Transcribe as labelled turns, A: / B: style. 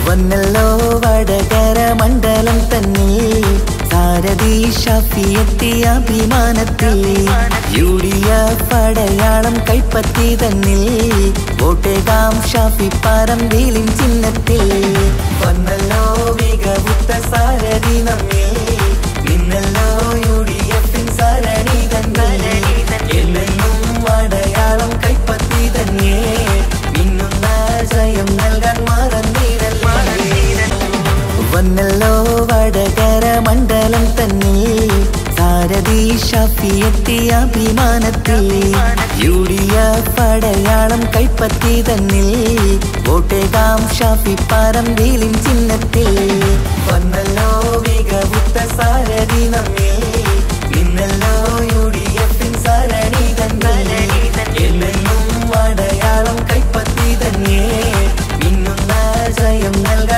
A: വന്നല്ലോ വടകര മണ്ഡലം തന്നെ സാരഥി ഷഫിയെത്തിയ അഭിമാനത്തിൽ യു ഡി എഫ് അടയാളം കൈപ്പറ്റി തന്നിൽ വോട്ടേകാം ഷാഫി പറമ്പിലിൻ ചിഹ്നത്തിൽ വന്നല്ലോ മികവുറ്റ സാരഥി നമ്മിൽ നിന്നല്ലോ യു ഡി എഫിൻ സരണി തന്നെ എന്നെന്നും അടയാളം കൈപ്പറ്റി തന്നെ മിന്നുന്ന ജയം നൽകാൻ മറന്നിരല്ലേ വന്നല്ലോ വടകര മണ്ഡലം തന്നെ സാരഥി ഷഫിയെത്തിയ അഭിമാനത്തിൽ യു ഡി എഫ് അടയാളം കൈപ്പറ്റി തന്നിൽ വോട്ടേകാം ഷാഫി പറമ്പിലിൻ ചിഹ്നത്തിൽ വന്നല്ലോ മികവുറ്റ സാരഥി നമ്മിൽ നിന്നല്ലോ യു ഡി എഫിൻ സരണി തന്നെ എന്നെന്നും അടയാളം കൈപ്പറ്റി തന്നെ മിന്നുന്ന ജയം നൽകാൻ